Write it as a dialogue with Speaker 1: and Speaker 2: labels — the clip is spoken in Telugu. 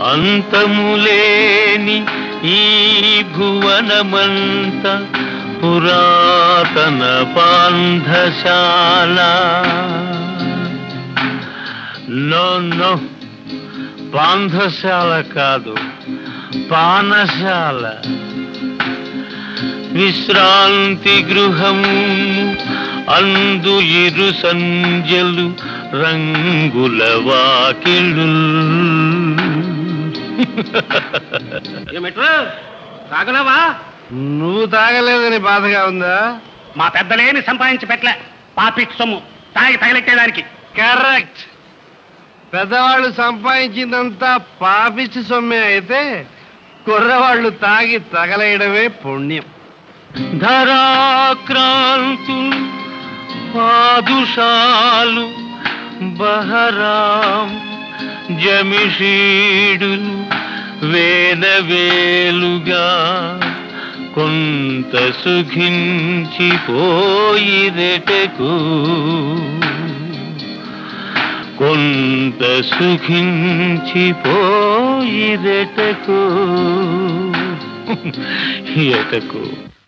Speaker 1: అంతములేని ఈ భువనమంత పురాతన పాంధశాల నో నో పాంధశాల కాదు పానశాల విశ్రాంతి గృహము అందు ఇరు సంజలు రంగుల వాకిళ్ళు
Speaker 2: ఏమిట్రా తాగలేవా
Speaker 3: నువ్వు తాగలేదని బాధగా ఉందా
Speaker 2: మా పెద్దలేని సంపాదించి పెట్టలే పాపిట్ సొమ్ము తాగి తగిలెట్టేదానికి
Speaker 3: కరెక్ట్ పెద్దవాళ్ళు సంపాదించిందంతా పాపిచ్చి సొమ్మే అయితే కుర్రవాళ్ళు తాగి తగలేయడమే పుణ్యం
Speaker 1: ధరాక్రాంతులు పాదుషాలు బహరాం జమిషీడులు వేలవేలుగా కొంత సుఖించిపోయిరెటకు కొంత సుఖించిపోయిరెటకు ఎటకు